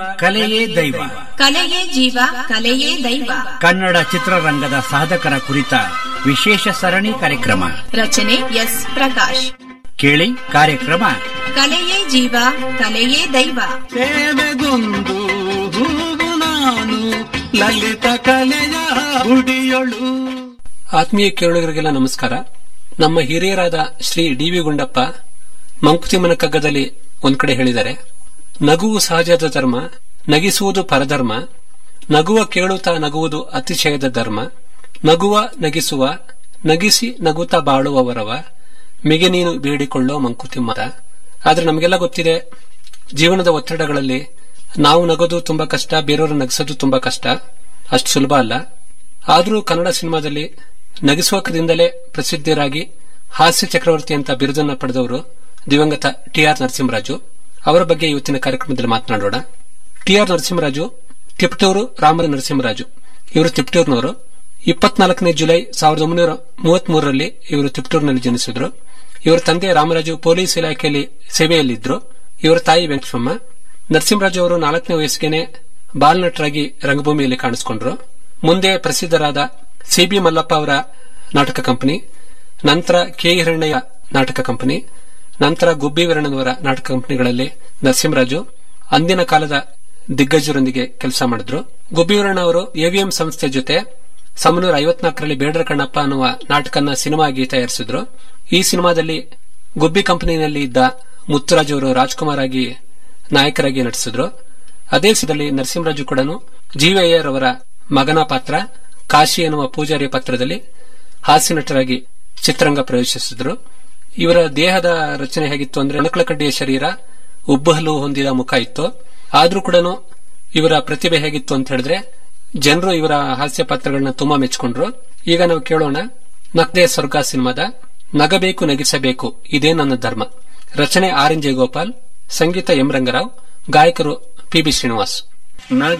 ಕಲೆಯೇ ದೈವ ಕಲೆಯೇ ಜೀವ ಕಲೆಯೇ ದೈವ ಕನ್ನಡ ಚಿತ್ರರಂಗದ ಸಾಧಕರ ಕುರಿತ ವಿಶೇಷ ಸರಣಿ ಕಾರ್ಯಕ್ರಮ ರಚನೆ ಎಸ್ ಪ್ರಕಾಶ್ ಕೇಳಿ ಕಾರ್ಯಕ್ರಮ ಕಲೆಯೇ ಜೀವ ಕಲೆಯೇ ದೈವ ಸೇವೆಗೊಂದು ಹೂವು ನಾನು ಲಲಿತ ಕಲೆಯ ಗುಡಿಯೊಳು ಆತ್ಮೀಯ ಕೇಳುಗರಿಗೆಲ್ಲ ನಮಸ್ಕಾರ ನಮ್ಮ ಹಿರಿಯರಾದ ಶ್ರೀ ಡಿ ವಿ ಗುಂಡಪ್ಪ ಮಂಕುತಿಮ್ಮನ ಕಗ್ಗದಲ್ಲಿ ಒಂದ್ ಕಡೆ ಹೇಳಿದ್ದಾರೆ ನಗುವು ಸಹಜದ ಧರ್ಮ ನಗಿಸುವುದು ಪರಧರ್ಮ ನಗುವ ಕೇಳುತ್ತಾ ನಗುವುದು ಅತಿಶಯದ ಧರ್ಮ ನಗುವ ನಗಿಸುವ ನಗಿಸಿ ನಗುತ್ತಾ ಬಾಳುವವರವ ಮಿಗೆ ನೀನು ಬೇಡಿಕೊಳ್ಳೋ ಮಂಕುತಿಮ್ಮದ ಆದ್ರೆ ನಮಗೆಲ್ಲ ಗೊತ್ತಿದೆ ಜೀವನದ ಒತ್ತಡಗಳಲ್ಲಿ ನಾವು ನಗೋದು ತುಂಬಾ ಕಷ್ಟ ಬೇರೆಯವರು ನಗಿಸೋದು ತುಂಬಾ ಕಷ್ಟ ಅಷ್ಟು ಸುಲಭ ಅಲ್ಲ ಆದರೂ ಕನ್ನಡ ಸಿನಿಮಾದಲ್ಲಿ ನಗಿಸುವ ಕೃತಿಯಿಂದಲೇ ಪ್ರಸಿದ್ಧರಾಗಿ ಹಾಸ್ಯ ಚಕ್ರವರ್ತಿ ಅಂತ ಬಿರುದನ್ನ ಪಡೆದವರು ದಿವಂಗತ ಟಿ ಆರ್ ನರಸಿಂಹರಾಜು ಅವರ ಬಗ್ಗೆ ಇವತ್ತಿನ ಕಾರ್ಯಕ್ರಮದಲ್ಲಿ ಮಾತನಾಡೋಣ ಟಿ ಆರ್ ನರಸಿಂಹರಾಜು ತಿಪಟೂರು ರಾಮರ ನರಸಿಂಹರಾಜು ಇವರು ತಿಪಟೂರಿನವರು ಇಪ್ಪತ್ನಾಲ್ಕನೇ ಜುಲೈ ಸಾವಿರದ ಒಂಬೈನೂರ ಮೂವತ್ಮೂರರಲ್ಲಿ ಇವರು ತಿಪಟೂರಿನಲ್ಲಿ ಜನಿಸಿದ್ರು ಇವರ ತಂದೆ ರಾಮರಾಜು ಪೊಲೀಸ್ ಇಲಾಖೆಯಲ್ಲಿ ಸೇವೆಯಲ್ಲಿದ್ದರು ಇವರ ತಾಯಿ ವೆಂಕಟಮ್ಮ ನರಸಿಂಹರಾಜು ಅವರು ನಾಲ್ಕನೇ ವಯಸ್ಸಿಗೆನೆ ಬಾಲನಟರಾಗಿ ರಂಗಭೂಮಿಯಲ್ಲಿ ಕಾಣಿಸಿಕೊಂಡ್ರು ಮುಂದೆ ಪ್ರಸಿದ್ಧರಾದ ಸಿಬಿ ಮಲ್ಲಪ್ಪ ಅವರ ನಾಟಕ ಕಂಪನಿ ನಂತರ ಕೆ ಹಿರಣ್ಣಯ್ಯ ನಾಟಕ ಕಂಪನಿ ನಂತರ ಗುಬ್ಬಿ ವೀರಣ್ಣನವರ ನಾಟಕ ಕಂಪನಿಗಳಲ್ಲಿ ನರಸಿಂಹರಾಜು ಅಂದಿನ ಕಾಲದ ದಿಗ್ಗಜರೊಂದಿಗೆ ಕೆಲಸ ಮಾಡಿದ್ರು ಗುಬ್ಬಿ ವೀರಣ್ಣ ಅವರು ಎವಿಎಂ ಸಂಸ್ಥೆ ಜೊತೆ ಸಾವಿರದ ಐವತ್ನಾಲ್ಕರಲ್ಲಿ ಬೇಡರ ಕಣ್ಣಪ್ಪ ಅನ್ನುವ ನಾಟಕನ ಸಿನಿಮಾ ಆಗಿ ತಯಾರಿಸಿದ್ರು ಈ ಸಿನಿಮಾದಲ್ಲಿ ಗುಬ್ಬಿ ಕಂಪನಿಯಲ್ಲಿ ಇದ್ದ ಮುತ್ತುರಾಜ್ ಅವರು ರಾಜ್ಕುಮಾರ್ ಆಗಿ ನಾಯಕರಾಗಿ ನಟಿಸಿದ್ರು ಅದೇ ಸಿದಲ್ಲಿ ನರಸಿಂಹರಾಜು ಕೂಡ ಜೀವಯ್ಯರ್ ಅವರ ಮಗನ ಪಾತ್ರ ಕಾಶಿ ಎನ್ನುವ ಪೂಜಾರಿ ಪಾತ್ರದಲ್ಲಿ ಹಾಸ್ಯ ನಟರಾಗಿ ಚಿತ್ರರಂಗ ಪ್ರವೇಶಿಸಿದ್ರು ಇವರ ದೇಹದ ರಚನೆ ಹೇಗಿತ್ತು ಅಂದ್ರೆ ಅಣಕಳಕಡ್ಡಿಯ ಶರೀರ ಉಬ್ಬಹಲು ಹೊಂದಿದ ಮುಖ ಇತ್ತು ಆದ್ರೂ ಕೂಡ ಇವರ ಪ್ರತಿಭೆ ಹೇಗಿತ್ತು ಅಂತ ಹೇಳಿದ್ರೆ ಜನರು ಇವರ ಹಾಸ್ಯ ಪಾತ್ರಗಳನ್ನ ತುಂಬಾ ಮೆಚ್ಚಿಕೊಂಡ್ರು ಈಗ ನಾವು ಕೇಳೋಣ ನಕ್ದೇ ಸ್ವರ್ಗ ಸಿನಿಮಾದ ನಗಬೇಕು ನಗಿಸಬೇಕು ಇದೇ ನನ್ನ ಧರ್ಮ ರಚನೆ ಆರ್ ಎನ್ ಜಯಗೋಪಾಲ್ ಸಂಗೀತ ಎಂ ರಂಗರಾವ್ ಗಾಯಕರು ಪಿ ಬಿ ಶ್ರೀನಿವಾಸ್ ನಗ